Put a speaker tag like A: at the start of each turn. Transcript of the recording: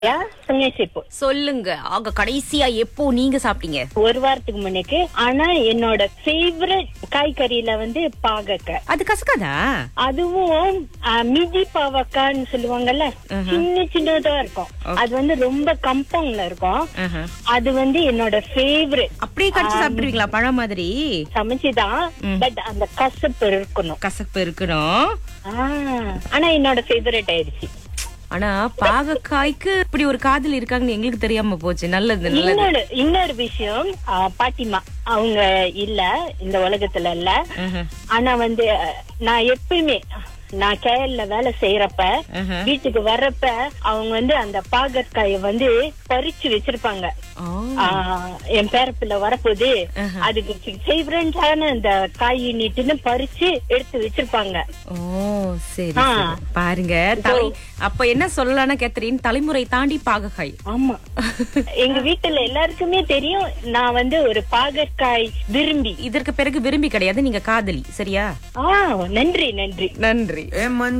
A: யா Sungai chip
B: சொல்லுங்க ஆக கடைசியா எப்போ நீங்க சாப்பிட்டீங்க
A: ஒரு வாரத்துக்கு முன்னுக்கு ஆனா என்னோட ஃபேவரட் காய்கறியில வந்து பாகக்காய்
B: அது கசக்காதா
A: அதுவும் ஆ, மிதி பாவக்கான்னு சொல்லுவாங்கல்ல சின்ன சின்னதா இருக்கும் அது வந்து ரொம்ப கம்பவுண்ட்ல இருக்கும்
B: ஆஹா.
A: அது வந்து என்னோட ஃபேவரட்
B: அப்படியே கடிச்சு சாப்பிட்டுருவீங்களா பழம் மாதிரி
A: சமைச்சுதான் பட் அந்த கசப்பு இருக்கணும்
B: கசப்பு இருக்கணும்
A: ஆ, ஆனா என்னோட ஃபேவரட் ஆயிடுச்சு
B: ஆனா பாகக்காய்க்கு இப்படி ஒரு காதல் இருக்காங்கன்னு எங்களுக்கு தெரியாம போச்சு நல்லது நல்லது
A: இன்னொரு இன்னொரு விஷயம் ஆ, பாட்டிமா அவங்க இல்ல இந்த உலகத்துல இல்ல
B: ஆஹா.
A: ஆனா வந்து நான் எப்பயுமே நான் கேரள வேலை செய்யறப்ப
B: ஆஹா.
A: வீட்டுக்கு வர்றப்ப அவங்க வந்து அந்த பாகற்காய வந்து பறிச்சு வச்சிருப்பாங்க
B: ஓ.
A: ஆ, என் பேரப்பிள்ள வரப்போது
B: ஆஹா.
A: அதுக்கு ஃபேவரண்டான அந்த காய் நீட்டுன்னு பறிச்சு எடுத்து வச்சிருப்பாங்க
B: ஓ சரி
A: ஆ.
B: சரி. பாருங்க தலை அப்ப என்ன சொல்லலாம்னா கேத்தரின் தலைமுறை தாண்டி பாகக்காய்
A: ஆமா எங்க வீட்டுல எல்லாருக்குமே தெரியும் நான் வந்து ஒரு பாகற்காய் விரும்பி
B: இதற்கு பிறகு விரும்பி கிடையாது நீங்க காதலி சரியா
A: ஆ நன்றி நன்றி
B: நன்றி
C: ஏ மஞ்ச